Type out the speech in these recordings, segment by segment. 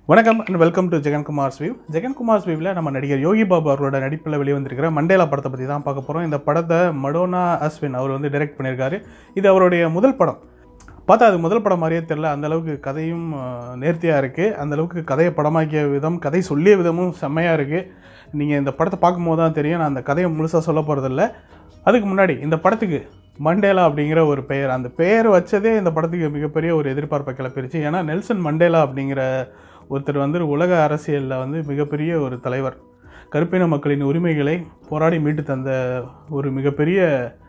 வணக்கம் and welcome to Jagankumar ஸ்வீவ் ஜெகன்குமார் ஸ்வீவில் நம்ம நடிகர் யோகி பாபு அவரோட நடிப்பில் வெளிவந்திருக்கிற மண்டேலா படத்தை பற்றி தான் பார்க்க போகிறோம் இந்த படத்தை மடோனா அஸ்வின் அவர் வந்து டைரக்ட் பண்ணியிருக்காரு இது அவருடைய முதல் படம் பார்த்தா அது முதல் படம் மாதிரியே தெரில அந்த அளவுக்கு கதையும் நேர்த்தியாக இருக்குது அந்த அளவுக்கு கதையை படமாக்கிய விதம் கதை சொல்லிய விதமும் செம்மையாக இருக்குது நீங்கள் இந்த படத்தை பார்க்கும்போது தான் தெரியும் நான் அந்த கதையை முழுசாக சொல்ல போகிறதில்ல அதுக்கு முன்னாடி இந்த படத்துக்கு மண்டேலா அப்படிங்கிற ஒரு பெயர் அந்த பெயர் வச்சதே இந்த படத்துக்கு மிகப்பெரிய ஒரு எதிர்பார்ப்பை கிளப்பிருச்சு ஏன்னா நெல்சன் மண்டேலா அப்படிங்கிற ஒருத்தர் வந்து உலக அரசியலில் வந்து மிகப்பெரிய ஒரு தலைவர் கருப்பின மக்களின் உரிமைகளை போராடி மீட்டு தந்த ஒரு மிகப்பெரிய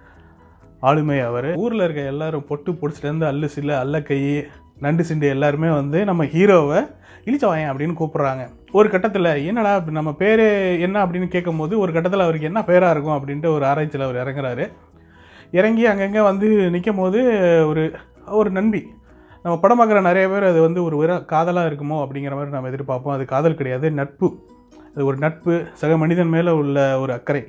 ஆளுமை அவர் ஊரில் இருக்க எல்லாரும் பொட்டு பொடிச்சிலேருந்து அல்லு சில்ல அல்ல கை நண்டு சிண்டு எல்லாருமே வந்து நம்ம ஹீரோவை இழிச்சவாயன் அப்படின்னு கூப்பிட்றாங்க ஒரு கட்டத்தில் என்னடா இப்ப நம்ம பேர் என்ன அப்படின்னு கேட்கும்போது ஒரு கட்டத்தில் அவருக்கு என்ன பேராக இருக்கும் அப்படின்ட்டு ஒரு ஆராய்ச்சியில் அவர் இறங்குறாரு இறங்கி அங்கங்கே வந்து நிற்கும் போது ஒரு ஒரு நண்பி நம்ம படம் பார்க்குற நிறைய பேர் அது வந்து ஒரு வெறும் காதலாக இருக்குமோ அப்படிங்கிற மாதிரி நம்ம எதிர்பார்ப்போம் அது காதல் கிடையாது நட்பு அது ஒரு நட்பு சக மனிதன் மேலே உள்ள ஒரு அக்கறை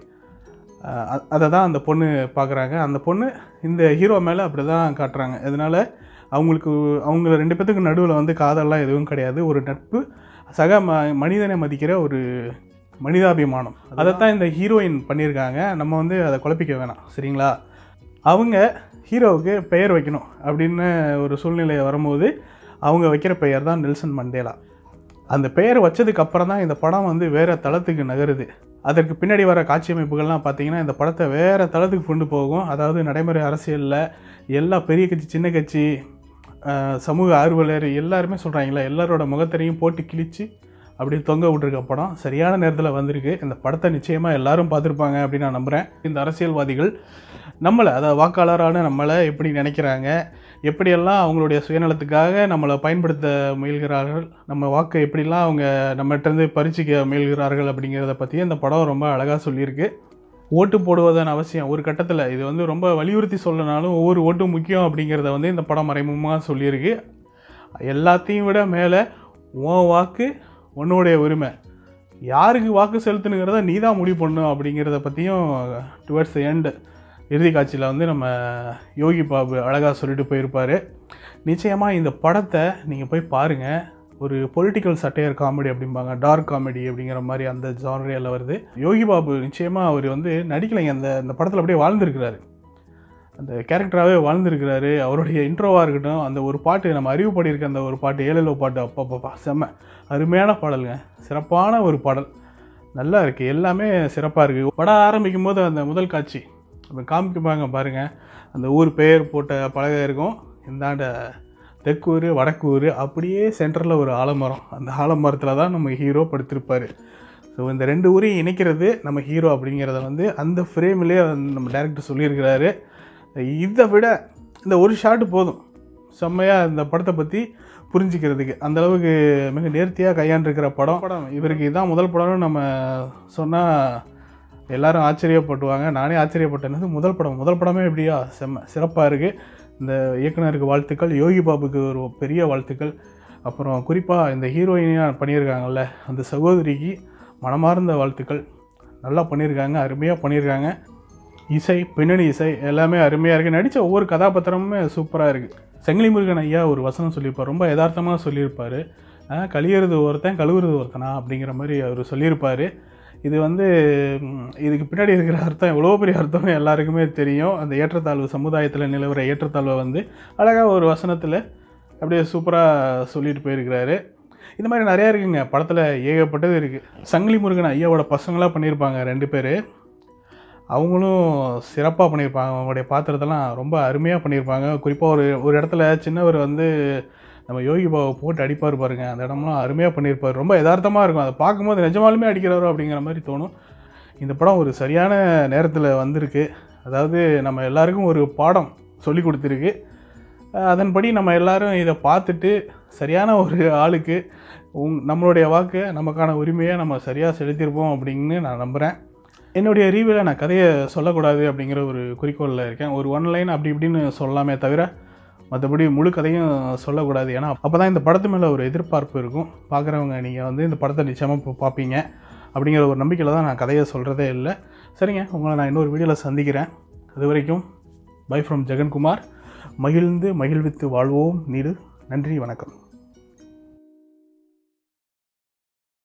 அஹ் அ- அதை தான் அந்த பொண்ணு பார்க்குறாங்க அந்த பொண்ணு இந்த ஹீரோ மேலே அப்படி தான் காட்டுறாங்க இதனால் அவங்களுக்கு அவங்க ரெண்டு பேத்துக்கு நடுவில் வந்து காதல்லாம் எதுவும் கிடையாது ஒரு நட்பு சக ம மனிதனை மதிக்கிற ஒரு மனிதாபிமானம் அதைத்தான் இந்த ஹீரோயின் பண்ணியிருக்காங்க நம்ம வந்து அதை குழப்பிக்க வேணாம் சரிங்களா அவங்க ஹீரோவுக்கு பெயர் வைக்கணும் அப்படின்னு ஒரு சூழ்நிலை வரும்போது அவங்க வைக்கிற பெயர் தான் நெல்சன் மண்டேலா அந்த பெயர் வச்சதுக்கு அப்புறம் தான் இந்த படம் வந்து வேறு தளத்துக்கு நகருது அதற்கு பின்னாடி வர காட்சி அமைப்புகள்லாம் பார்த்தீங்கன்னா இந்த படத்தை வேறு தளத்துக்கு கொண்டு போகும் அதாவது நடைமுறை அரசியலில் எல்லா பெரிய கட்சி சின்ன கட்சி அஹ், சமூக ஆர்வலர் எல்லாருமே சொல்கிறாங்களே எல்லாரோட முகத்திரையும் போட்டு கிழிச்சு அப்படியே தொங்க விட்டுருக்க படம் சரியான நேரத்தில் வந்திருக்கு இந்த படத்தை நிச்சயமாக எல்லாரும் பார்த்துருப்பாங்க அப்படின்னு நான் நம்புகிறேன் இந்த அரசியல்வாதிகள் நம்மளை அதாவது வாக்காளரான நம்மளை எப்படி நினைக்கிறாங்க எப்படியெல்லாம் அவங்களுடைய சுயநலத்துக்காக நம்மளை பயன்படுத்த முயல்கிறார்கள் நம்ம வாக்கை எப்படிலாம் அவங்க நம்மகிட்டேருந்து பறிச்சிக்க முயல்கிறார்கள் அப்படிங்கிறத பற்றி இந்த படம் ரொம்ப அழகாக சொல்லியிருக்கு ஓட்டு போடுவதன் அவசியம் ஒரு கட்டத்தில் இது வந்து ரொம்ப வலியுறுத்தி சொல்லனாலும் ஒவ்வொரு ஓட்டும் முக்கியம் அப்படிங்கிறத வந்து இந்த படம் மறைமுகமாக சொல்லியிருக்கு எல்லாத்தையும் விட மேலே உன் வாக்கு உன்னுடைய உரிமை யாருக்கு வாக்கு செலுத்தணுங்கிறத நீ தான் முடிவு பண்ணணும் அப்படிங்கிறத பற்றியும் டுவர்ட்ஸ் த எண்டு இறுதி காட்சியில் வந்து நம்ம யோகி பாபு அழகாக சொல்லிட்டு போயிருப்பார் நிச்சயமாக இந்த படத்தை நீங்கள் போய் பாருங்கள் ஒரு பொலிட்டிக்கல் சட்டையர் காமெடி அப்படிம்பாங்க டார்க் காமெடி அப்படிங்கிற மாதிரி அந்த ஜானரியில் வருது யோகி பாபு நிச்சயமாக அவர் வந்து நடிக்கலைங்க அந்த அந்த படத்தில் அப்படியே வாழ்ந்துருக்கிறாரு அந்த கேரக்டராகவே வாழ்ந்துருக்கிறாரு அவருடைய இன்ட்ரோவாக இருக்கட்டும் அந்த ஒரு பாட்டு நம்ம அறிவு பாடியிருக்க அந்த ஒரு பாட்டு ஏழலோ பாட்டு அப்பப்பா செம்ம அருமையான பாடலுங்க சிறப்பான ஒரு பாடல் நல்லா இருக்குது எல்லாமே சிறப்பாக இருக்குது படம் ஆரம்பிக்கும் போது அந்த முதல் காட்சி அப்போ காமிக்குப்பாங்க பாருங்கள் அந்த ஊர் பெயர் போட்ட பலகை இருக்கும் இந்தாண்ட தெற்கூர் வடக்கூர் அப்படியே சென்டரில் ஒரு ஆலமரம் அந்த ஆலமரத்தில் தான் நம்ம ஹீரோ படுத்திருப்பார் ஸோ இந்த ரெண்டு ஊரையும் இணைக்கிறது நம்ம ஹீரோ அப்படிங்கிறத வந்து அந்த ஃப்ரேம்லேயே நம்ம டேரக்டர் சொல்லியிருக்கிறாரு இதை விட இந்த ஒரு ஷாட் போதும் செம்மையாக இந்த படத்தை பற்றி புரிஞ்சுக்கிறதுக்கு அந்த அளவுக்கு மிக நேர்த்தியாக கையாண்டிருக்கிற படம் படம் இவருக்கு இதான் முதல் படம்னு நம்ம சொன்னால் எல்லாரும் ஆச்சரியப்பட்டுவாங்க நானே ஆச்சரியப்பட்டேன் என்னது முதல் படம் முதல் படமே எப்படியா செம்ம சிறப்பாக இருக்குது இந்த இயக்குனருக்கு வாழ்த்துக்கள் யோகி பாபுக்கு ஒரு பெரிய வாழ்த்துக்கள் அப்புறம் குறிப்பாக இந்த ஹீரோயினாக பண்ணியிருக்காங்கல்ல அந்த சகோதரிக்கு மனமார்ந்த வாழ்த்துக்கள் நல்லா பண்ணியிருக்காங்க அருமையாக பண்ணியிருக்காங்க இசை பின்னணி இசை எல்லாமே அருமையாக இருக்குது நடித்த ஒவ்வொரு கதாபாத்திரமுமே சூப்பராக இருக்குது செங்கிலி முருகன் ஐயா ஒரு வசனம் சொல்லியிருப்பார் ரொம்ப யதார்த்தமாக சொல்லியிருப்பார் கழியறது ஒருத்தன் கழுவுறது ஒருத்தனா அப்படிங்கிற மாதிரி அவர் சொல்லியிருப்பார் இது வந்து ம், இதுக்கு பின்னாடி இருக்கிற அர்த்தம் எவ்வளோ பெரிய அர்த்தம் எல்லாருக்குமே தெரியும் அந்த ஏற்றத்தாழ்வு சமுதாயத்தில் நிலவர ஏற்றத்தாழ்வை வந்து அழகாக ஒரு வசனத்தில் அப்படியே சூப்பராக சொல்லிட்டு போயிருக்கிறாரு இந்த மாதிரி நிறையா இருக்குங்க படத்தில் ஏகப்பட்டது இருக்குது சங்கிலி முருகன் ஐயாவோட பசங்களாக பண்ணியிருப்பாங்க ரெண்டு பேர் அவங்களும் சிறப்பாக பண்ணியிருப்பாங்க அவங்களுடைய பாத்திரத்தெல்லாம் ரொம்ப அருமையாக பண்ணியிருப்பாங்க குறிப்பாக ஒரு ஒரு இடத்துல சின்னவர் வந்து நம்ம யோகி பாவை போட்டு அடிப்பார் பாருங்க அந்த இடம்லாம் அருமையாக பண்ணியிருப்பார் ரொம்ப யதார்த்தமாக இருக்கும் அதை பார்க்கும்போது நிஜமாலுமே அடிக்கிறாரோ அப்படிங்கிற மாதிரி தோணும் இந்த படம் ஒரு சரியான நேரத்தில் வந்திருக்கு அதாவது நம்ம எல்லாருக்கும் ஒரு பாடம் சொல்லி கொடுத்துருக்கு அஹ் அதன்படி நம்ம எல்லாரும் இதை பார்த்துட்டு சரியான ஒரு ஆளுக்கு உங் நம்மளுடைய வாக்கு நமக்கான உரிமையை நம்ம சரியாக செலுத்தியிருப்போம் அப்படின்னு நான் நம்புகிறேன் என்னுடைய ரிவ்யூவில் நான் கதையை சொல்லக்கூடாது அப்படிங்கிற ஒரு குறிக்கோளில் இருக்கேன் ஒரு ஒன் லைன் அப்படி இப்படின்னு சொல்லலாமே தவிர மற்றபடி முழு கதையும் சொல்லக்கூடாது ஏன்னா அப்போ தான் இந்த படத்து மேலே ஒரு எதிர்பார்ப்பு இருக்கும் பார்க்குறவங்க நீங்கள் வந்து இந்த படத்தை நிச்சயமாக இப்போ பார்ப்பீங்க அப்படிங்கிற ஒரு நம்பிக்கையில் தான் நான் கதையை சொல்கிறதே இல்லை சரிங்க உங்களை நான் இன்னொரு வீடியோவில் சந்திக்கிறேன் அது வரைக்கும் பை ஃப்ரம் ஜெகன்குமார் மகிழ்ந்து மகிழ்வித்து வாழ்வோம் நீடு நன்றி வணக்கம்